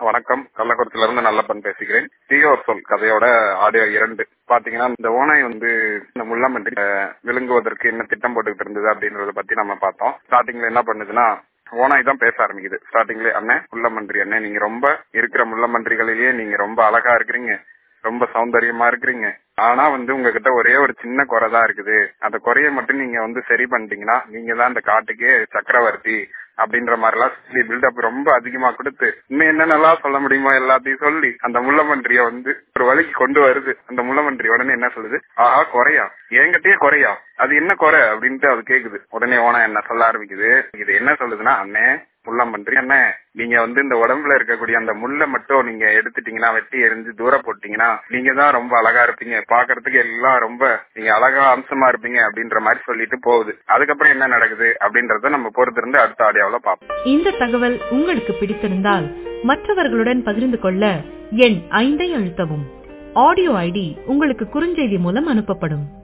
வணக்கம் கள்ளக்குறிச்சில இருந்து நல்லப்பன் பேசுகிறேன் தீயோர் சொல் கதையோட ஆடியோ இரண்டு பாத்தீங்கன்னா இந்த ஓனாய் வந்து இந்த முள்ளம்பன்றி அஹ், விழுங்குவதற்கு என்ன திட்டம் போட்டுக்கிட்டு இருந்தது அப்படின்றத பத்தி நம்ம பார்த்தோம் ஸ்டார்டிங்ல என்ன பண்ணுதுன்னா ஓனாய் தான் பேச ஆரம்பிக்குது ஸ்டார்டிங்ல அண்ணன் முள்ளமன்றி அண்ணன் நீங்க ரொம்ப இருக்கிற முள்ளமன்றிகளிலேயே நீங்க ரொம்ப அழகா இருக்கிறீங்க ரொம்ப சௌந்தரியமா இருக்கிறீங்க ஆனா வந்து உங்ககிட்ட ஒரே ஒரு சின்ன குறை தான் இருக்குது அந்த குறைய மட்டும் நீங்க வந்து சரி பண்ணிட்டீங்கன்னா நீங்க தான் அந்த காட்டுக்கே சக்கரவர்த்தி அப்படின்ற மாதிரி எல்லாம் சொல்லி பில்டப் ரொம்ப அதிகமா கொடுத்து இன்னும் என்னென்னலாம் சொல்ல முடியுமோ எல்லாத்தையும் சொல்லி அந்த முள்ளமன்றிய வந்து ஒரு வழிக்கு கொண்டு வருது அந்த முள்ளமன்றி உடனே என்ன சொல்லுது ஆஹா குறையா என்கிட்டயே குறையா அது என்ன குறை அப்படின்ட்டு அது கேக்குது உடனே ஓனா என்ன சொல்ல ஆரம்பிக்குது இது என்ன சொல்லுதுன்னா அண்ணே முள்ளம்பன்றி அண்ணே நீங்க வந்து இந்த உடம்புல இருக்கக்கூடிய அந்த முள்ளை மட்டும் நீங்க எடுத்துட்டீங்கன்னா வெட்டி எரிஞ்சு தூர போட்டீங்கன்னா நீங்க தான் ரொம்ப அழகா இருப்பீங்க பாக்குறதுக்கு எல்லாம் ரொம்ப நீங்க அழகா அம்சமா இருப்பீங்க அப்படின்ற மாதிரி சொல்லிட்டு போகுது அதுக்கப்புறம் என்ன நடக்குது அப்படின்றத நம்ம பொறுத்திருந்து அடுத்த ஆடியோல பார்ப்போம் இந்த தகவல் உங்களுக்கு பிடித்திருந்தால் மற்றவர்களுடன் பகிர்ந்து கொள்ள எண் ஐந்தை அழுத்தவும் ஆடியோ ஐடி உங்களுக்கு குறுஞ்செய்தி மூலம் அனுப்பப்படும்